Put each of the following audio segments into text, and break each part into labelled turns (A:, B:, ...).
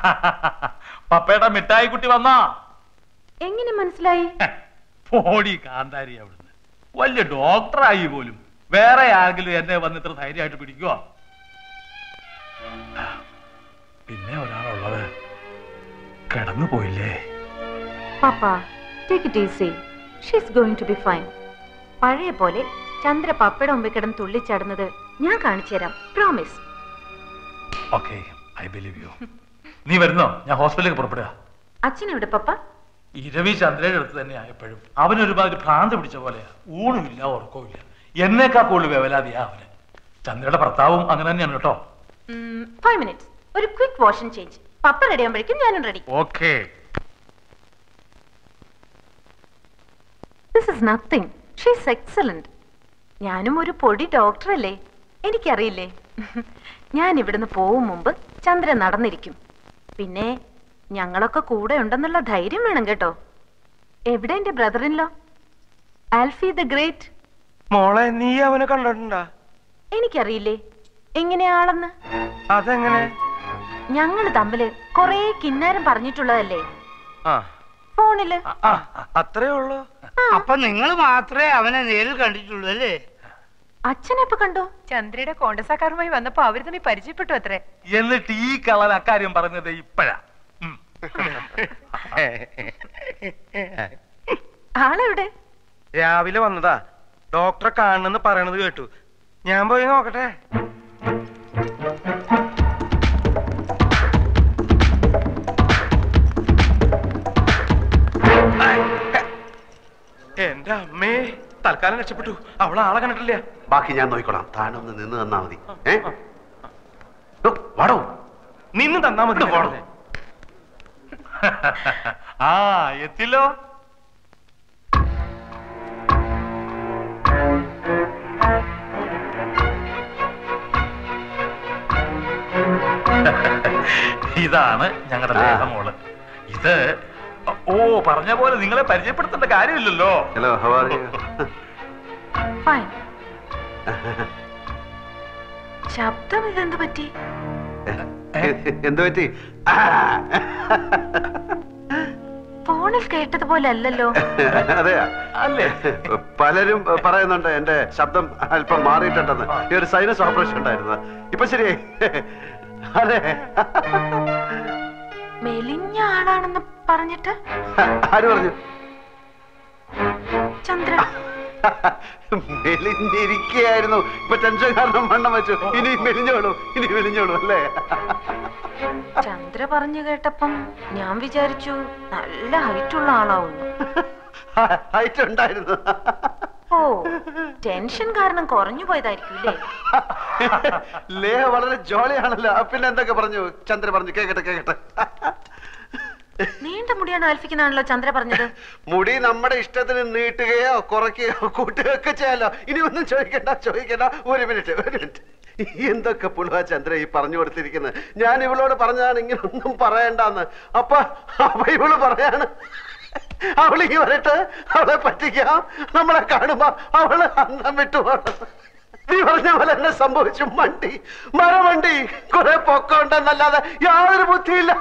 A: പപ്പയുടെ മിഠായി കുട്ടി വന്നാ
B: എങ്ങനെ മനസ്സിലായി
A: പോടി കാന്താരി അവിടുന്ന് വലിയ ഡോക്ടറായി പോലും വേറെ ആരെങ്കിലും എന്നെ വന്ന് ഇത്ര ധൈര്യമായിട്ട് പിടിക്കുവോ പിന്നെ ഒരാളുള്ളത് കിടന്നു പോയില്ലേ
B: പാപ്പ take it easy she's going to be fine പഴയ പോലെ ചന്ദ്ര പപ്പയുടെ മുമ്പിൽ കിടന്ന് തുള്ളിച്ചാടുന്നത് ഞാൻ കാണിച്ചു തരാം promise
A: okay I believe you നീ വരുന്നോ ഞാൻ ഹോസ്പിറ്റലിലേക്ക് പുറപ്പെടുക
B: അച്ഛൻ എവിടെ പപ്പ
A: ഈ രവി ചന്ദ്രയുടെ അടുത്ത് തന്നെ ആയപ്പോഴും അവനൊരുമാതിരി ഭ്രാന്ത് പിടിച്ച പോലെയാ ഊണുമില്ല ഉറക്കവുമില്ല എന്നേക്കാ കൂടുതൽ വേവലാതിയാ അവന് ചന്ദ്രയുടെ ഭർത്താവും അങ്ങനെ തന്നെയാണ് കേട്ടോ
B: ഫൈവ് മിനിറ്റ്സ് ഒരു ക്വിക്ക് വാഷൻ ചേഞ്ച് പപ്പ റെഡി ആകുമ്പോഴേക്കും ഞാനും ready
A: okay
B: this is nothing she's excellent ഞാനും ഒരു പൊടി ഡോക്ടറല്ലേ എനിക്കറിയില്ലേ ഞാൻ ഇവിടുന്ന് പോവും മുമ്പ് ചന്ദ്രൻ നടന്നിരിക്കും പിന്നെ ഞങ്ങളൊക്കെ കൂടെ ഉണ്ടെന്നുള്ള ധൈര്യം വേണം കേട്ടോ എവിടെ എന്റെ ബ്രദറിൻലോ ആൽഫി ദ ഗ്രേറ്റ്
C: മോളെ നീ അവനെ കണ്ടിട്ടുണ്ടാ
B: എനിക്കറിയില്ലേ എങ്ങനെയാളെന്ന്
C: അതെങ്ങനെ
B: ഞങ്ങൾ തമ്മില് കൊറേ കിന്നാരം പറഞ്ഞിട്ടുള്ളതല്ലേ
C: ആ
B: ഫോണില്
C: ആ അത്രേ ഉള്ളൂ
D: അപ്പൊ നിങ്ങൾ മാത്രമേ അവനെ നേരിൽ കണ്ടിട്ടുള്ളൂ അല്ലേ
B: അച്ഛനെപ്പോ കണ്ടു
E: ചന്ദ്രയുടെ കോണ്ടസാക്കാരുമായി വന്നപ്പോ അവര് തമ്മിൽ പരിചയപ്പെട്ടു അത്രേ
A: എന്നിട്ട് ഈ കളർ അക്കാര്യം പറഞ്ഞത് ഇപ്പഴാ ഉം.
B: ആളെവിടെ
C: രാവിലെ വന്നതാ ഡോക്ടറെ കാണണമെന്ന് പറയണത് കേട്ടു ഞാൻ പോയി നോക്കട്ടെ എന്റെ അമ്മേ തൽക്കാലം രക്ഷപ്പെട്ടു അവളെ ആളെ കണ്ടിട്ടില്ല
F: ബാക്കി ഞാൻ നോക്കിക്കോളാം താനൊന്ന് നിന്ന് തന്നാ മതി ഏ ഓ, വാടോ
C: നിന്ന് തന്നാ മതി
F: പോണം.
A: ആ എത്തില്ലോ ഇതാണ് ഞങ്ങളുടെ
F: ആ.
A: ദേഹമോള് ഇത് ഓ പറഞ്ഞ പോലെ നിങ്ങളെ പരിചയപ്പെടുത്തേണ്ട കാര്യമില്ലല്ലോ
F: hello how are you
B: fine ശബ്ദം ഇതെന്ത് പറ്റി
F: എന്ത് പറ്റി ആ,
B: ഫോണിൽ കേട്ടതുപോലെ അല്ലല്ലോ
F: അതെയാ
A: അല്ലേ
F: പലരും പറയുന്നുണ്ട് എന്റെ ശബ്ദം അല്പം മാറിയിട്ടുണ്ടെന്ന് ഈ ഒരു സൈനസ് ഓപ്പറേഷൻ ഉണ്ടായിരുന്നു ഇപ്പൊ ശരിയായി അതെ
B: മെലിഞ്ഞ ആളാണെന്ന് പറഞ്ഞിട്ട്
F: ആര് പറഞ്ഞു
B: ചന്ദ്ര
F: മെലിഞ്ഞിരിക്കുകയായിരുന്നു ഇപ്പൊ ടെൻഷൻ കാരണം വണ്ണം വെച്ചു ഇനി മെലിഞ്ഞോളൂ ഇനി മെലിഞ്ഞോളൂ അല്ലേ
B: ചന്ദ്ര പറഞ്ഞു കേട്ടപ്പം ഞാൻ വിചാരിച്ചു നല്ല ഹൈറ്റ് ഉള്ള ആളാവുന്നു
F: ഹൈറ്റ് ഉണ്ടായിരുന്നു
B: ഓ ടെൻഷൻ കാരണം കുറഞ്ഞു പോയതായിരിക്കും അല്ലേ
F: ലേഹ വളരെ ജോളിയാണല്ലോ പിന്നെ എന്തൊക്കെ പറഞ്ഞു ചന്ദ്ര പറഞ്ഞു കേക്കട്ടെ കേക്കട്ടെ
B: നീണ്ട മുടിയാണ് ആൽഫിക്കുന്നാണല്ലോ ചന്ദ്ര പറഞ്ഞത്
F: മുടി നമ്മുടെ ഇഷ്ടത്തിന് നീട്ടുകയോ കുറയ്ക്കുകയോ കൂട്ടുകയോ ഒക്കെ ചെയ്യാലോ ഇനി ഒന്നും ചോദിക്കണ്ട ചോദിക്കണ്ട ഒരു മിനിറ്റ് ഒരു മിനിറ്റ് എന്തൊക്കെ പുളുവ ചന്ദ്ര ഈ പറഞ്ഞു കൊടുത്തിരിക്കുന്നത് ഞാൻ ഇവളോട് പറഞ്ഞതാണ് ഇങ്ങനെ ഒന്നും പറയണ്ടെന്ന് അപ്പൊ അപ്പൊ ഇവള് പറയാണ് അവളിങ്ങി വരട്ടെ അവളെ പറ്റിക്കാം നമ്മളെ കാണുമ്പോ അവള് അന്നം വിട്ടു പോണം നീ പറഞ്ഞ പോലെ എന്നെ സംഭവിച്ചു മണ്ടി മരമണ്ടി കുറെ പൊക്കം ഉണ്ടെന്നല്ലാതെ യാതൊരു ബുദ്ധിയില്ല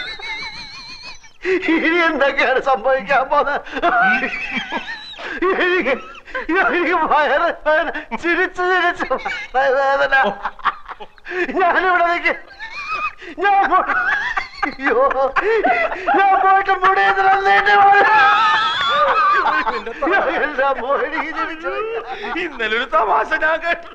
F: ഇനി എന്തൊക്കെയാണ് സംഭവിക്കാൻ പോകുന്നത് എനിക്ക് എനിക്ക് വയറ് വേദന ചിരിച്ച് ചിരിച്ച് വയറ് വേദന ഞാനിവിടെ നിൽക്ക് ഞാൻ പോ- അയ്യോ ഞാൻ പോയിട്ട് മുടിയത് എല്ലാം മോടി ചിരിച്ചു
A: ഇന്നലെ ഒരു തമാശ ഞാൻ കേട്ടു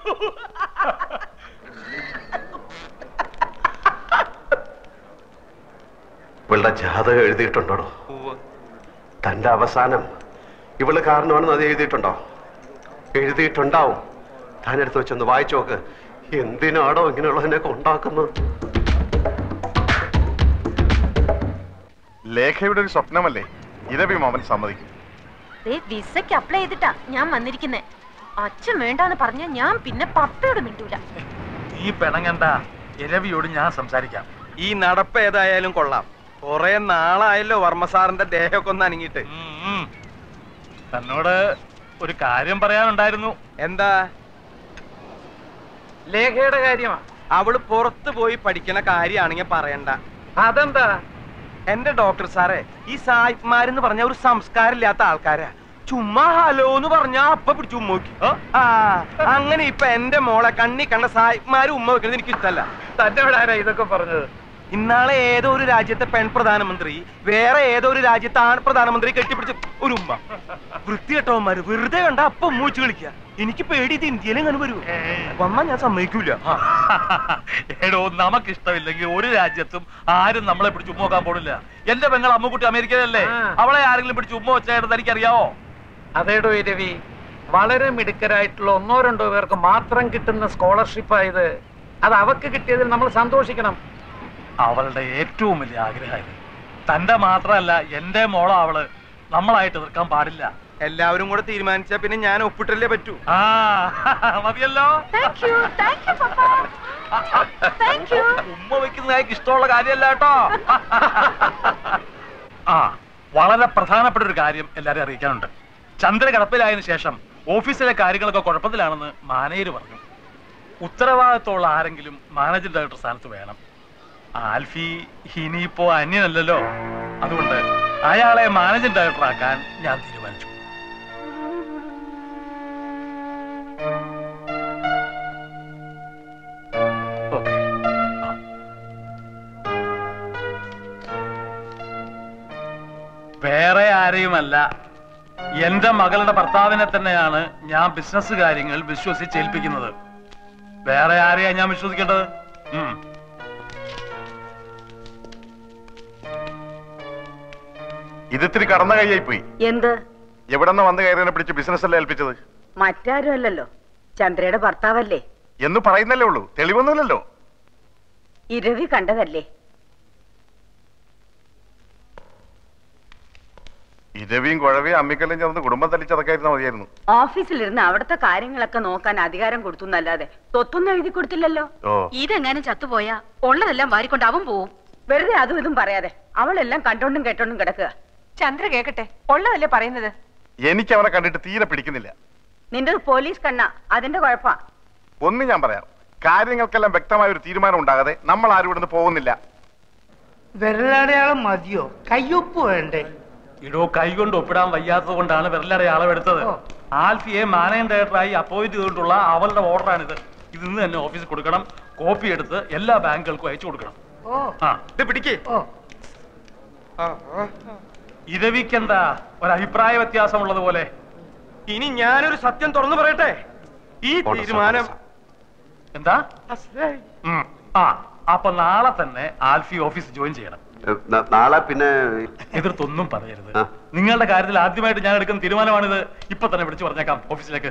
F: ഇവളുടെ ജാതകം എഴുതിയിട്ടുണ്ടോ തന്റെ അവസാനം ഇവള് കാരണമാണെന്ന് അത് എഴുതിയിട്ടുണ്ടോ എഴുതിയിട്ടുണ്ടാവും താൻ എടുത്ത് വെച്ചൊന്ന് വായിച്ചു നോക്ക് എന്തിനാണോ ഇങ്ങനെയുള്ളതിനൊക്കെ ഉണ്ടാക്കുന്നത്
G: ലേഖയുടെ ഒരു സ്വപ്നമല്ലേ ഇരവി മാമൻ സമ്മതിക്കും
B: ദേ വിസയ്ക്ക് അപ്ലൈ ചെയ്തിട്ടാ ഞാൻ വന്നിരിക്കുന്നേ അച്ഛൻ വേണ്ടാന്ന് പറഞ്ഞ ഞാൻ പിന്നെ പപ്പയോട് മിണ്ടൂല
A: ഈ പെണങ്ങണ്ട ഇരവിയോട് ഞാൻ സംസാരിക്കാം
C: ഈ നടപ്പ് ഏതായാലും കൊള്ളാം കൊറേ നാളായല്ലോ വർമ്മ സാറിന്റെ ദേഹമൊക്കെ ഒന്ന് അനങ്ങിയിട്ട്
A: ഉം, ഉം. തന്നോട് ഒരു കാര്യം പറയാനുണ്ടായിരുന്നു
C: എന്താ ലേഖയുടെ കാര്യമാ അവള് പുറത്ത് പോയി പഠിക്കണ കാര്യാണെങ്കിൽ പറയണ്ട അതെന്താ എന്റെ ഡോക്ടർ സാറേ ഈ സായിപ്പ്മാരെന്ന് പറഞ്ഞ ഒരു സംസ്കാരമില്ലാത്ത ആൾക്കാരാ ചുമ്മാ ഹലോ എന്ന് പറഞ്ഞാ അപ്പ പിടിച്ച് ഉമ്മ വെക്കും ആ അങ്ങനെ ഇപ്പൊ എന്റെ മോളെ കണ്ണി കണ്ട സായിപ്പ്മാര് ഉമ്മ വെക്കുന്നത് എനിക്ക് ഇഷ്ടല്ല
A: തന്റെ ഇവിടെ ആരാ ഇതൊക്കെ പറഞ്ഞത്
C: ഇന്നാളെ ഏതോ ഒരു രാജ്യത്തെ പെൺ പ്രധാനമന്ത്രി വേറെ ഏതോ ഒരു രാജ്യത്തെ ആൺ പ്രധാനമന്ത്രി കെട്ടിപ്പിടിച്ച് ഒരു ഉമ്മ വൃത്തികെട്ടവന്മാര് വെറുതെ കണ്ട അപ്പൊ മൂച്ച് കളിക്കുക എനിക്ക് പേടി ഇത് ഇന്ത്യയിൽ എങ്ങനെ വരൂ വന്നാ ഞാൻ സമ്മതിക്കൂല
A: എടോ നമുക്കിഷ്ടമില്ലെങ്കിൽ ഒരു രാജ്യത്തും ആരും നമ്മളെ പിടിച്ച് ഉമ്മ നോക്കാൻ പോണില്ല എന്റെ പെങ്ങൾ അമ്മുക്കുട്ടി അമേരിക്കയിലല്ലേ അവളെ ആരെങ്കിലും പിടിച്ച് ഉമ്മ വെച്ചായിട്ട് എനിക്കറിയാവോ
H: അതേടോ രവി വളരെ മിടുക്കരായിട്ടുള്ള ഒന്നോ രണ്ടോ പേർക്ക് മാത്രം കിട്ടുന്ന സ്കോളർഷിപ്പ് ആയത് അത് അവർക്ക് കിട്ടിയതിൽ നമ്മൾ സന്തോഷിക്കണം
A: അവളുടെ ഏറ്റവും വലിയ ആഗ്രഹമായിരുന്നു തന്റെ മാത്രമല്ല എന്റെ മോളോ അവള് നമ്മളായിട്ട് എതിർക്കാൻ പാടില്ല
C: എല്ലാവരും കൂടെ തീരുമാനിച്ചാ പിന്നെ ഞാൻ ഒപ്പിട്ടല്ലേ പറ്റൂ
A: ആ മതിയല്ലോ
B: താങ്ക് യു താങ്ക് യു പപ്പ താങ്ക് യു
A: ഉമ്മ വെക്കുന്ന അയാൾക്ക് ഇഷ്ടമുള്ള കാര്യമല്ല കേട്ടോ ആ വളരെ പ്രധാനപ്പെട്ട ഒരു കാര്യം എല്ലാരും അറിയിക്കാനുണ്ട് ചന്ദ്ര കിടപ്പിലായതിനു ശേഷം ഓഫീസിലെ കാര്യങ്ങളൊക്കെ കുഴപ്പത്തിലാണെന്ന് മാനേജർ പറഞ്ഞു ഉത്തരവാദിത്തമുള്ള ആരെങ്കിലും മാനേജിംഗ് ഡയറക്ടർ സ്ഥാനത്ത് വേണം ആൽഫി ഇനിയിപ്പോ അന്യനല്ലല്ലോ അതുകൊണ്ട് അയാളെ മാനേജിംഗ് ഡയറക്ടർ ആക്കാൻ ഞാൻ തീരുമാനിച്ചു ഓക്കെ വേറെ ആരെയുമല്ല എന്റെ മകളുടെ ഭർത്താവിനെ തന്നെയാണ് ഞാൻ ബിസിനസ് കാര്യങ്ങൾ വിശ്വസിച്ചേൽപ്പിക്കുന്നത് വേറെ ആരെയാ ഞാൻ വിശ്വസിക്കേണ്ടത് ഉം.
G: ഇതിത്തിരി കടന്ന കൈയായി പോയി
I: എന്ത്
G: എവിടെ നിന്ന് വന്ന് കയറിനെ പിടിച്ച് ബിസിനസ് അല്ലേ ഏൽപ്പിച്ചത്
I: മറ്റാരും അല്ലല്ലോ ചന്ദ്രയുടെ ഭർത്താവല്ലേ
G: എന്ന് പറയുന്നല്ലേ ഉള്ളൂ തെളിവൊന്നുമില്ലല്ലോ
I: ഇരവി കണ്ടതല്ലേ
G: ഇരവിയും കുഴവിയും അമ്മിക്കല്ലും ചേർന്ന് കുടുംബം തല്ലിച്ചതൊക്കെയായിരുന്നു മതിയായിരുന്നു
I: ഓഫീസിലിരുന്ന് അവിടുത്തെ കാര്യങ്ങളൊക്കെ നോക്കാൻ അധികാരം കൊടുത്തു എന്നല്ലാതെ തൊത്തൊന്നും എഴുതി കൊടുത്തില്ലല്ലോ
G: ഓ
B: ഇതെങ്ങാനും ചത്തുപോയാ ഉള്ളതെല്ലാം വാരിക്കൊണ്ട് അവൻ പോവും
I: വെറുതെ അതും ഇതും പറയാതെ അവളെല്ലാം കണ്ടോണ്ടും കേട്ടോണ്ടും കിടക്കുക
E: ചന്ദ്ര കേക്കട്ടെ ഉള്ളതല്ലേ പറയുന്നത്
G: എനിക്ക് അവനെ കണ്ടിട്ട് തീരെ പിടിക്കുന്നില്ല
I: നിന്റെ പോലീസ് കണ്ണ അതിന്റെ കുഴപ്പാ
G: ഒന്ന് ഞാൻ പറയാം കാര്യങ്ങൾക്കെല്ലാം വ്യക്തമായ ഒരു തീരുമാനം ഉണ്ടാകാതെ നമ്മൾ ആരും ഇവിടുന്ന് പോകുന്നില്ല
D: വിരലടയാളം മതിയോ കയ്യൊപ്പ് വേണ്ടേ
A: ഇടോ കൈകൊണ്ട് ഒപ്പിടാൻ വയ്യാത്തത് കൊണ്ടാണ് വിരലടെ അളവെടുത്തത് ആൽഫിയെ മാനേജ് ഡയറക്ടറായി അപ്പോയിന്റ് ചെയ്തിട്ടുള്ള അവളുടെ ഓർഡറാണിത് ഇത് ഇന്ന് തന്നെ ഓഫീസിൽ കൊടുക്കണം കോപ്പി എടുത്ത് എല്ലാ ബാങ്കുകൾക്കും അയച്ചു കൊടുക്കണം
D: ഓ
A: ആ
C: ഇത് പിടിക്കേ
D: ഓ
A: ഇരവിക്കെന്താ ഒരു അഭിപ്രായ വ്യത്യാസമുള്ളത് പോലെ
C: ഇനി ഞാനൊരു സത്യം തുറന്നു പറയട്ടെ ഈ തീരുമാനം
A: എന്താ ഉം. ആ അപ്പൊ നാളെ തന്നെ ആൽഫി ഓഫീസ് ജോയിൻ ചെയ്യണം
F: ഏ, ന- നാളെ പിന്നെ
A: എതിർത്തൊന്നും പറയരുത്
F: ആ.
A: നിങ്ങളുടെ കാര്യത്തിൽ ആദ്യമായിട്ട് ഞാൻ എടുക്കുന്ന തീരുമാനമാണിത് ഇപ്പൊ തന്നെ വിളിച്ചു പറഞ്ഞേക്കാം ഓഫീസിലേക്ക്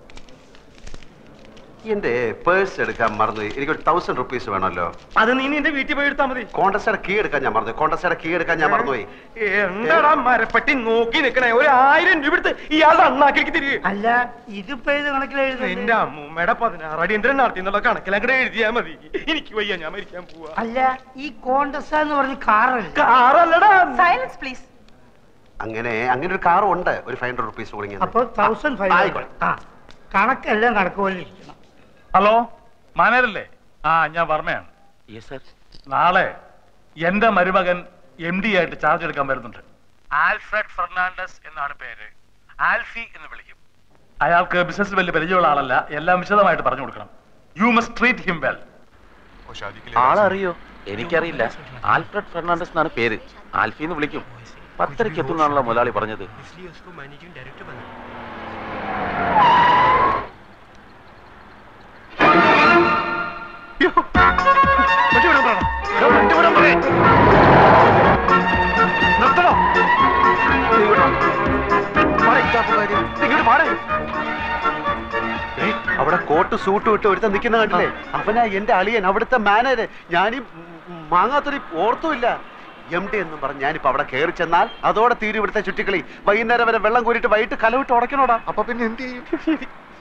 F: എന്റെ പേഴ്സ് എടുക്കാൻ മറന്നു എനിക്കൊരു തൗസൻഡ് റുപ്പീസ് വേണമല്ലോ
C: അത് നീ നിന്റെ വീട്ടിൽ പോയി എടുത്താ മതി
F: കോണ്ടസ്റ്റയുടെ കീ എടുക്കാൻ ഞാൻ മറന്നു കോണ്ടസ്റ്റയുടെ കീ എടുക്കാൻ ഞാൻ മറന്നുപോയി
C: എന്താടാ മരപ്പെട്ടി നോക്കി നിക്കണേ ഒരു ആയിരം രൂപ എടുത്ത് ഇയാളുടെ അണ്ണാക്കിലേക്ക് തിരികെ
D: അല്ല ഇതിപ്പോ ഏത് കണക്കിൽ
C: എന്റെ
D: എഴുതുന്നത്
C: അമ്മൂമ്മയുടെ പതിനാറ് അടിയന്തരം നടത്തി എന്നുള്ള കണക്കിൽ അങ്ങോട്ട് എഴുതിയാ മതി എനിക്ക് വയ്യ ഞാൻ മരിക്കാൻ പോവാ
D: അല്ല ഈ കോണ്ടസ എന്ന് പറഞ്ഞ കാറല്ല
C: കാറല്ലടാ
E: സൈലൻസ് പ്ലീസ്
F: അങ്ങനെ അങ്ങനെ ഒരു കാർ ഉണ്ട് ഒരു ഫൈവ് ഹൺഡ്രഡ് റുപ്പീസ് കൊടുങ്ങി
D: അപ്പൊ തൗസൻഡ് ഫൈവ്
F: ആയിക്കോട്ടെ.
D: ആ കണക്കെല്ലാം കണക്ക് പോലെ ഇരിക്കണം
A: ഹലോ മാനേജല്ലേ ആ ഞാൻ വർമ്മയാണ് നാളെ എന്റെ മരുമകൻ എം ഡി ആയിട്ട് ചാർജ് എടുക്കാൻ വരുന്നുണ്ട് ആൽഫ്രഡ് ഫെർണാണ്ടസ് എന്നാണ് പേര് ആൽഫി എന്ന് വിളിക്കും അയാൾക്ക് ബിസിനസ് വലിയ പരിചയമുള്ള ആളല്ല എല്ലാം വിശദമായിട്ട് പറഞ്ഞു കൊടുക്കണം you must treat him well
J: ആളറിയോ എനിക്കറിയില്ല ആൽഫ്രഡ് ഫെർണാണ്ടസ് എന്നാണ് പേര് ആൽഫി എന്ന് വിളിക്കും പത്തരയ്ക്ക് എത്തുന്നാണല്ലോ മുതലാളി പറഞ്ഞത്
F: അവിടെ കോട്ട് സൂട്ട് ഇട്ട് ഒരുത്ത നിൽക്കുന്ന കണ്ടില്ലേ അവനാ എന്റെ അളിയൻ അവിടുത്തെ മാനേജർ ഞാനീ മാങ്ങാത്തൊരു ഓർത്തുമില്ല എം ഡി എന്നും പറഞ്ഞ് ഞാനിപ്പോ അവിടെ കയറി ചെന്നാൽ അതോടെ തീരും ഇവിടുത്തെ ചുറ്റിക്കളി വൈകുന്നേരം വരെ വെള്ളം കോരിട്ട് വൈകിട്ട് കലവിട്ട് ഉടക്കണോടാ
G: അപ്പൊ പിന്നെ എന്ത് ചെയ്യും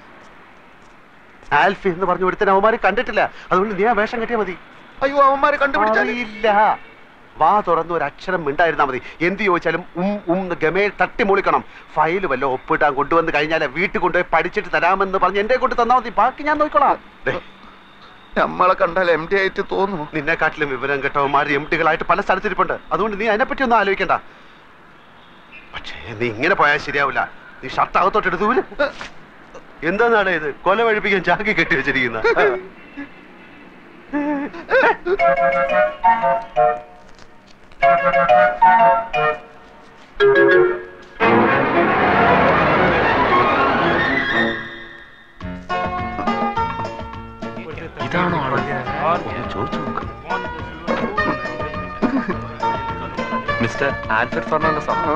F: ആൽഫി എന്ന് പറഞ്ഞ ഒരുത്തൻ അവന്മാര് കണ്ടിട്ടില്ല അതുകൊണ്ട് നീ ആ വേഷം കെട്ടിയാ മതി
G: അയ്യോ അവന്മാരെ കണ്ടുപിടിച്ചാൽ
F: അറിയില്ല വാ തുറന്ന് ഒരു അക്ഷരം മിണ്ടായിരുന്നാ മതി എന്ത് ചോദിച്ചാലും ഉം ഉം എന്ന് ഗമേ തട്ടി മൂളിക്കണം ഫയൽ വല്ല ഒപ്പിട്ടാൻ കൊണ്ടുവന്ന് കഴിഞ്ഞാൽ വീട്ടിൽ കൊണ്ടുപോയി പഠിച്ചിട്ട് തരാമെന്ന് പറഞ്ഞ് എന്റെ കൊണ്ട് തന്നാ മതി ബാക്കി ഞാൻ നോക്കിക്കോളാം ദേ, നമ്മളെ കണ്ടാൽ എം ഡി ആയിട്ട് തോന്നുന്നു നിന്നെക്കാട്ടിലും വിവരം കേട്ടവന്മാർ എം ഡികളായിട്ട് പല സ്ഥലത്തിരിപ്പുണ്ട് അതുകൊണ്ട് നീ അതിനെപ്പറ്റി ഒന്നും ആലോചിക്കണ്ട പക്ഷേ നീ ഇങ്ങനെ പോയാൽ ശരിയാവില്ല നീ ഷർട്ട് അകത്തോട്ടെടുത്ത് ദൂരെ എന്താന്നാണ് ഇത് കൊല വഴിപ്പിക്കാൻ ചാക്കി കെട്ടി വെച്ചിരിക്കുന്ന
J: ഇതാണോ ആള് ഒന്ന് ചോദിച്ചു നോക്ക് മിസ്റ്റർ ആൽഫ്രഡ് ഫെർണാണ്ടസ് ആണോ